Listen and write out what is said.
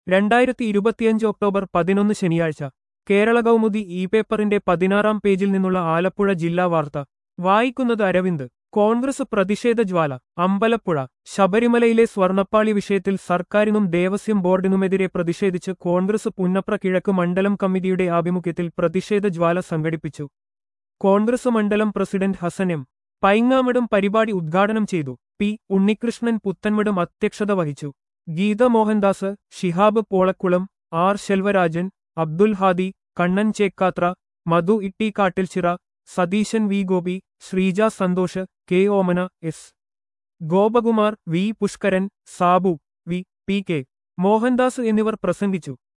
രണ്ടായിരത്തി ഇരുപത്തിയഞ്ച് ഒക്ടോബർ പതിനൊന്ന് ശനിയാഴ്ച കേരള കൗമുദി ഇ പേപ്പറിന്റെ പതിനാറാം പേജിൽ നിന്നുള്ള ആലപ്പുഴ ജില്ലാ വാർത്ത വായിക്കുന്നത് അരവിന്ദ് കോൺഗ്രസ് പ്രതിഷേധ ജ്വാല അമ്പലപ്പുഴ ശബരിമലയിലെ സ്വർണപ്പാളി വിഷയത്തിൽ സർക്കാരിനും ദേവസ്വം ബോർഡിനുമെതിരെ പ്രതിഷേധിച്ച് കോൺഗ്രസ് പുന്നപ്ര കിഴക്ക് മണ്ഡലം കമ്മിറ്റിയുടെ ആഭിമുഖ്യത്തിൽ പ്രതിഷേധ ജ്വാല സംഘടിപ്പിച്ചു കോൺഗ്രസ് മണ്ഡലം പ്രസിഡന്റ് ഹസൻ എം പൈങ്ങാമിടും പരിപാടി ഉദ്ഘാടനം ചെയ്തു പി ഉണ്ണികൃഷ്ണൻ പുത്തൻമിടും അധ്യക്ഷത വഹിച്ചു Geetha Mohandas Shihab Polakkulam R Selvarajan Abdul Hadi Kannan Chekkathra Madhu Ittikkattilchira Satheesan V Gopi Sreeja Santhosh K Omana S Gopakumar V Pushkaran Sabu V P K Mohandas എന്നിവർ പ്രസംഗിച്ചു